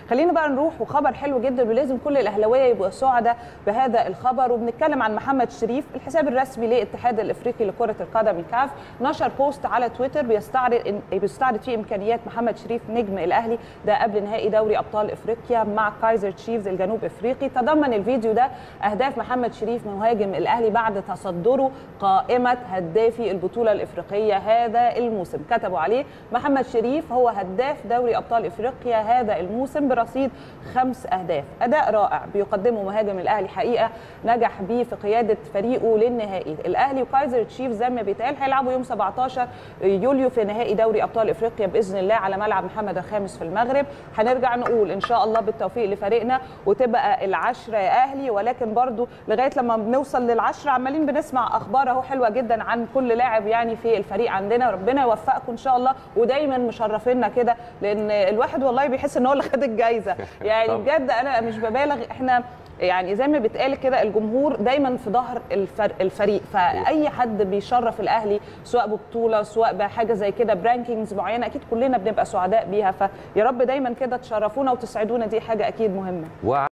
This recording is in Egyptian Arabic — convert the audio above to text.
خلينا بقى نروح وخبر حلو جدا ولازم كل الاهلاويه يبقوا سعداء بهذا الخبر وبنتكلم عن محمد شريف الحساب الرسمي للاتحاد الافريقي لكره القدم الكاف نشر بوست على تويتر بيستعرض بيستعرض فيه امكانيات محمد شريف نجم الاهلي ده قبل نهائي دوري ابطال افريقيا مع كايزر تشيفز الجنوب افريقي تضمن الفيديو ده اهداف محمد شريف مهاجم الاهلي بعد تصدره قائمه هدافي البطوله الافريقيه هذا الموسم كتبوا عليه محمد شريف هو هداف دوري ابطال افريقيا هذا الموسم برصيد خمس اهداف اداء رائع بيقدمه مهاجم الاهلي حقيقه نجح بيه في قياده فريقه للنهائي الاهلي وكايزر تشيفز زي ما بيتقال هيلعبوا يوم 17 يوليو في نهائي دوري ابطال افريقيا باذن الله على ملعب محمد الخامس في المغرب هنرجع نقول ان شاء الله بالتوفيق لفريقنا وتبقى العشره يا اهلي ولكن برضو لغايه لما بنوصل للعشره عمالين بنسمع اخبار اهو حلوه جدا عن كل لاعب يعني في الفريق عندنا ربنا يوفقكم ان شاء الله ودايما مشرفينا كده لان الواحد والله بيحس ان هو اللي خد الجايزه يعني بجد انا مش ببالغ احنا يعني زي ما بيتقال كده الجمهور دايما في ظهر الفريق فاي حد بيشرف الاهلي سواء ببطوله سواء بحاجه زي كده برانكينجز معينه اكيد كلنا بنبقى سعداء بيها فيا رب دايما كده تشرفونا وتسعدونا دي حاجه اكيد مهمه